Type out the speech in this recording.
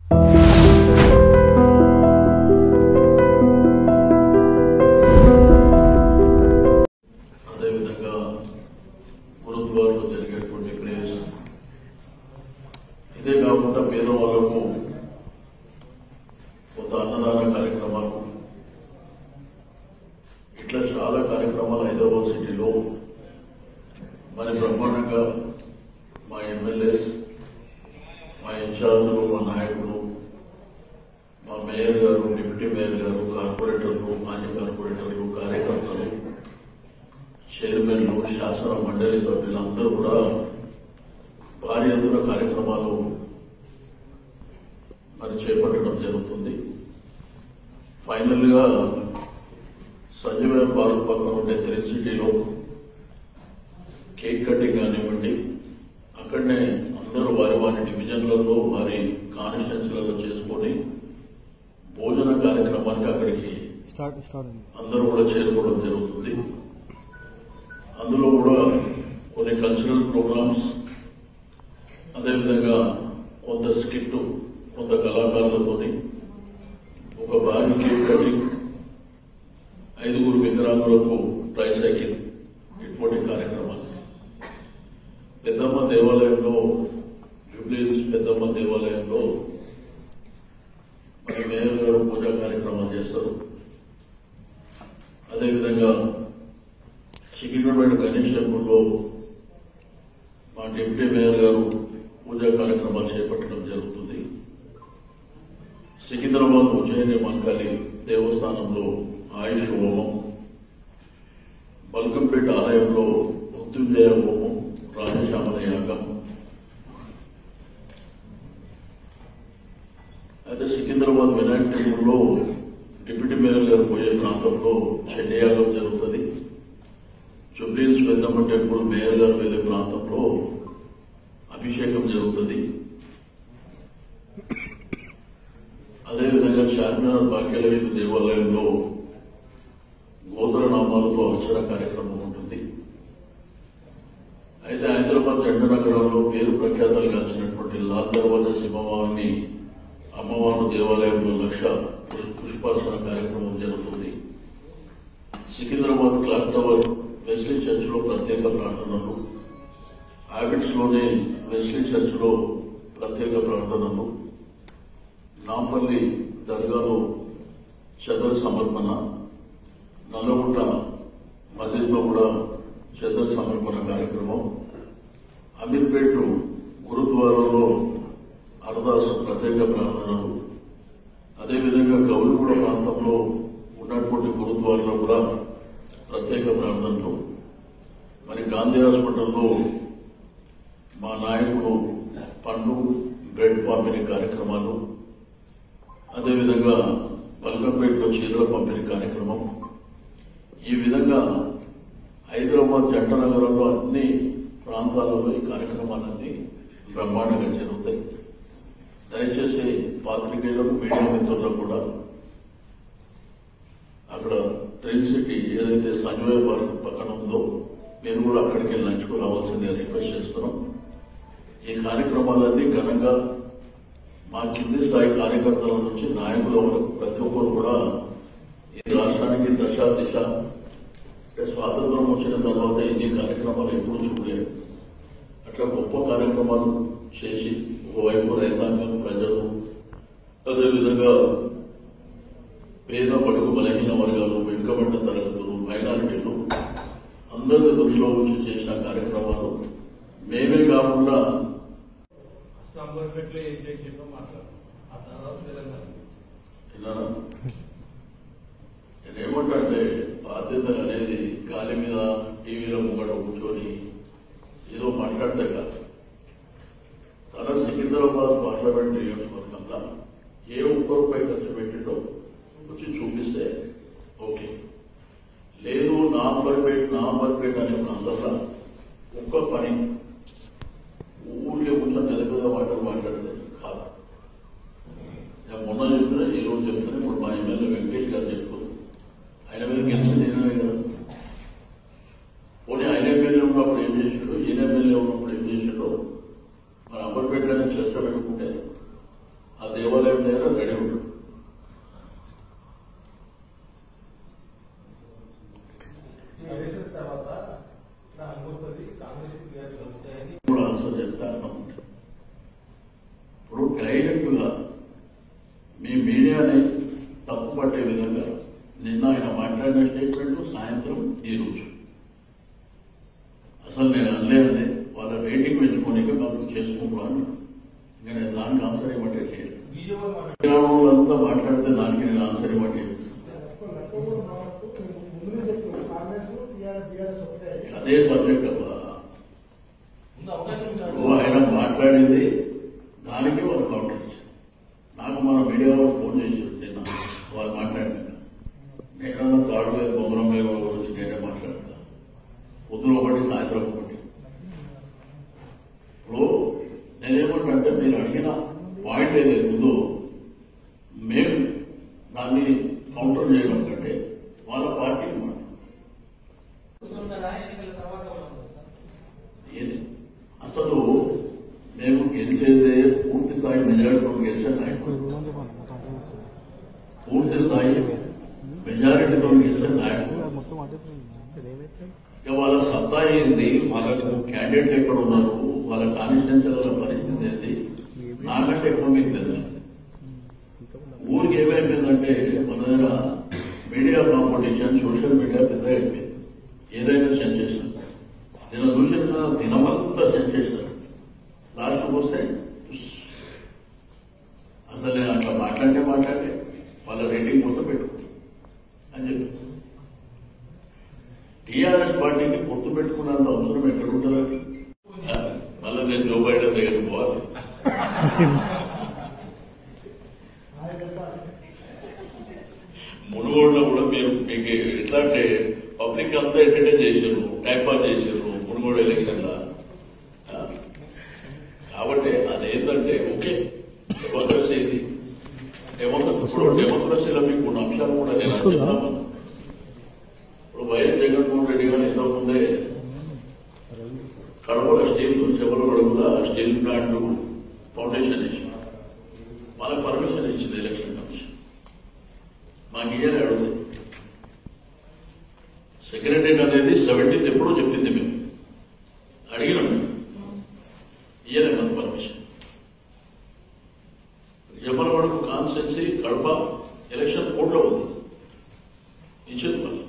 అదేవిధంగా గురుద్వారలో జరిగేటువంటి ప్రేయర్స్ ఇదే కాకుండా పేదవాళ్లకు కొంత అన్నదాన కార్యక్రమాలు ఇట్లా చాలా కార్యక్రమాలు హైదరాబాద్ సిటీలో మరి బ్రహ్మాండంగా మా ఎమ్మెల్యేస్ మా ఇన్ఛార్జులు మా నాయకులు మా మేయర్ గారు డిప్యూటీ మేయర్ గారు కార్పొరేటర్లు మాజీ కార్పొరేటర్లు కార్యకర్తలు చైర్మన్లు శాసన మండలి సభ్యులందరూ కూడా భారీ ఎత్తున కార్యక్రమాలు మరి చేపట్టడం జరుగుతుంది ఫైనల్ గా సంజీవ భారత్ పక్కన ఉండే త్రీ సిటీలో కేక్ కటింగ్ కానివ్వండి అక్కడనే అందరూ వారి వారి డివిజన్లలో వారి కాన్స్టిట్యున్సీలలో చేసుకొని భోజన కార్యక్రమానికి అక్కడికి స్టార్ట్ స్టార్ట్ అండి అందరూ కూడా చేరుకోవడం జరుగుతుంది అందులో కూడా కొన్ని కల్చరల్ ప్రోగ్రామ్స్ అదేవిధంగా కొంత స్కిట్ కొంత కళాకారులతోని ఒక భారీ కేక్ కటింగ్ ఐదుగురు వికలాంగులకు ట్రైసైకిల్ ఇటువంటి కార్యక్రమాలు పెద్దమ్మ దేవాలయంలో జూబ్లీస్ పెద్దమ్మ దేవాలయంలో మరి మేయర్ గారు పూజా కార్యక్రమాలు చేస్తారు అదేవిధంగా సికింద్రాబాద్ గణేష్ టెంపుల్లో మా డిప్యూటీ మేయర్ గారు పూజా కార్యక్రమాలు చేపట్టడం జరుగుతుంది సికింద్రాబాద్ ఉజ్జయిని మంకాలి దేవస్థానంలో ఆయుష్ హోమం బల్కంపేట ఆలయంలో మృత్యుంజయ హోమం రాజశ్యామల యాగం అయితే సికింద్రాబాద్ వినాయక్ టెంపుల్లో డిప్యూటీ మేయర్ గారు పోయే ప్రాంతంలో చెడ్డయాగం జరుగుతుంది జుబ్లీస్ పెద్దమ్మ టెంపుల్ మేయర్ గారు వెళ్ళే ప్రాంతంలో అభిషేకం జరుగుతుంది అదేవిధంగా చార్మినార్ భాగ్యలక్ష్మి దేవాలయంలో గోత్రనామాలతో అర్చన కార్యక్రమం ఉంటుంది అయితే హైదరాబాద్ జంట నగరంలో పేరు ప్రఖ్యాతలు గాంచినటువంటి లాల్ దర్వాజా సింహవాహిని అమ్మవారు దేవాలయంలో లక్ష పుష్- పుష్పార్చన కార్యక్రమం జరుగుతుంది Secunderabad clock tower Wesley church లో ప్రత్యేక ప్రార్థనలు హ్యాబిట్స్ లోని వెస్లీ చర్చ్ లో ప్రత్యేక ప్రార్థనలు నాంపల్లి దర్గాలో చదర్ సమర్పణ నల్లగుంట మసీద్లో కూడా చదర్ సమర్పణ కార్యక్రమం అమీర్పేట గురుద్వారాలో అరదాసు ప్రత్యేక ప్రార్థనలు అదేవిధంగా గౌలిగూడ ప్రాంతంలో ఉన్నటువంటి గురుద్వారాలో కూడా ప్రత్యేక ప్రార్థనలు మరి గాంధీ హాస్పిటల్లో మా నాయకుడు పండ్లు బ్రెడ్ పంపిణీ కార్యక్రమాలు అదేవిధంగా బల్కంపేటలో చీరల పంపిణీ కార్యక్రమం ఈ విధంగా హైదరాబాద్ జంట నగరంలో అన్ని ప్రాంతాలలో ఈ కార్యక్రమాలన్నీ బ్రహ్మాండంగా జరుగుతాయి దయచేసి పాత్రికేయులకు మీడియా మిత్రులకు కూడా అక్కడ థ్రిల్ సిటీ ఏదైతే సంజయ్ పార్క్ పక్కన ఉందో మీరు కూడా అక్కడికి వెళ్ళి లంచ్కు రావాల్సిందిగా రిక్వెస్ట్ చేస్తున్నాం ఈ కార్యక్రమాలన్నీ ఘనంగా మా కింది స్థాయి కార్యకర్తల నుంచి నాయకుల వరకు ప్రతి ఒక్కరు కూడా ఈ రాష్ట్రానికి దశ దిశ అంటే స్వాతంత్రం వచ్చిన తర్వాత ఇన్ని కార్యక్రమాలు ఎప్పుడు చూడలేదు అట్లా గొప్ప కార్యక్రమాలు చేసి ఓవైపు రైతాంగం ప్రజలు అదేవిధంగా పేద బడుగు బలహీన వర్గాలు వెనుకబడిన తరగతులు మైనారిటీలు అందరిని దృష్టిలో ఉంచి చేసిన కార్యక్రమాలు మేమే కాకుండా నంబర్ పెట్టి ఏం చేసిందో మాట్లాడు ఆ తర్వాత తెలంగాణ విన్నారా నేనేమంటే బాధ్యత అనేది గాలి మీద టీవీలో ముంగట కూర్చొని ఏదో మాట్లాడితే కాదు తన సికింద్రాబాద్ పార్లమెంట్ నియోజకవర్గంలో ఏ ఒక్క రూపాయి ఖర్చు పెట్టిండో వచ్చి చూపిస్తే ఓకే లేదు నాంబర్పేట్ నాంబర్పేట్ అనే ప్రాంతంలో ఒక్క పని ఊరికే కూర్చొని పెద్ద పెద్ద మాటలు మాట్లాడితే కాదు నేను మొన్న చెప్తున్నా ఈ రోజు చెప్తున్నా ఇప్పుడు మా ఎమ్మెల్యే వెంకటేష్ గారు చెప్తారు ఆయన మీద గెలిచింది నేనే కదా పోనీ ఆయన ఎమ్మెల్యే ఉన్నప్పుడు ఏం చేసాడు ఈయన ఎమ్మెల్యే ఉన్నప్పుడు ఏం చేసాడో మన అప్పటిపెట్టని చర్చ పెట్టుకుంటే ఆ దేవ దేవాలయం లేదా రెడీ ఉంటాడు ఎలక్షన్స్ తర్వాత నా అనుమతి కాంగ్రెస్ టీఆర్ఎస్ వస్తాయని కూడా ఆన్సర్ చెప్తాను ఇప్పుడు డైరెక్ట్ గా మీ మీడియాని తప్పు పట్టే విధంగా నిన్న ఆయన మాట్లాడిన స్టేట్మెంట్ సాయంత్రం ఈ రోజు అసలు నేను అనలేదని వాళ్ళ రేటింగ్ పెంచుకోనిక మాకు చేసుకుంటున్నాను ఇంకా నేను దానికి ఆన్సర్ ఇవ్వటే చేయాలి బీజేపీ మాట గ్రామంలో మాట్లాడితే దానికి నేను ఆన్సర్ ఇవ్వటే అదే సబ్జెక్ట్ అబ్బా ముందు అవకాశం ఇప్పుడు ఆయన మాట్లాడింది దానికి వాళ్ళు కౌంటర్ ఇచ్చారు నాకు మన మీడియా వాళ్ళు ఫోన్ చేశారు నిన్న వాళ్ళు మాట్లాడినాక నేనన్నా తాడు మీద బొమ్మరం మీద గురించి నేనే మాట్లాడతా పొద్దున ఒకటి సాయంత్రం ఒకటి ఇప్పుడు నేనేమంటే మీరు అడిగిన పాయింట్ ఏదైతే ఉందో మేము దాన్ని కౌంటర్ చేయడం కంటే వాళ్ళ పార్టీ మాట ఎన్నికల తర్వాత ఏది అసలు మేము గెలిచేదే పూర్తి స్థాయి మెజారిటీతో గెలిచే నాయకుడు పూర్తి స్థాయి మెజారిటీతో గెలిచే నాయకుడు మొత్తం అదే ఇక వాళ్ళ సత్తా ఏంది వాళ్ళకు క్యాండిడేట్ ఎక్కడ ఉన్నారు వాళ్ళ కాన్స్టిట్యూన్సీల పరిస్థితి ఏంటి నాకంటే ఎక్కువ మీకు తెలుసు ఊరికి ఏమైపోయిందంటే మన దగ్గర మీడియా కాంపిటీషన్ సోషల్ మీడియా పెద్ద అయిపోయింది ఏదైనా సెన్సేషన్ నేను చూసిన దినమంతా సెన్సేషన్ లాస్ట్ వస్తే ఉస్. అసలు నేను అట్లా మాట్లాడితే మాట్లాడితే వాళ్ళ రేటింగ్ కోసం పెట్టుకో అని చెప్పి టీఆర్ఎస్ పార్టీకి పొత్తు పెట్టుకున్నంత అవసరం ఎక్కడ ఉంటుందండి మళ్ళీ నేను జో బైడెన్ దగ్గర పోవాలి మునుగోడులో కూడా మీరు మీకు ఎట్లా అంటే పబ్లిక్ అంతా ఎంటర్టైన్ చేశారు టైం పాస్ చేశారు మునుగోడు ఎలక్షన్ లా ఆ? కాబట్టి అదేంటంటే ఓకే డెమోక్రసీ ఇది డెమోక్రసీ ఇప్పుడు డెమోక్రసీలో మీకు కొన్ని అంశాలు కూడా నేను చెప్తాను ఇప్పుడు వైఎస్ జగన్మోహన్ రెడ్డి గారు ఇంతకుముందే కడపల స్టీల్ చెవల కడుపుల స్టీల్ ప్లాంట్ ఫౌండేషన్ ఇచ్చింది వాళ్ళకి పర్మిషన్ ఇచ్చింది ఎలక్షన్ కమిషన్ మాకు ఇయ్యాలి అడుగుతుంది సెక్రటరీ అనేది సెవెంటీన్త్ ఎప్పుడో చెప్పింది మేము అడిగినాం మేము. ఇయ్యలే మాకు పర్మిషన్ జమ్మలవాడకు కాన్స్టెన్సీ కడప ఎలక్షన్ కోర్టులో ఉంది ఇచ్చింది మరి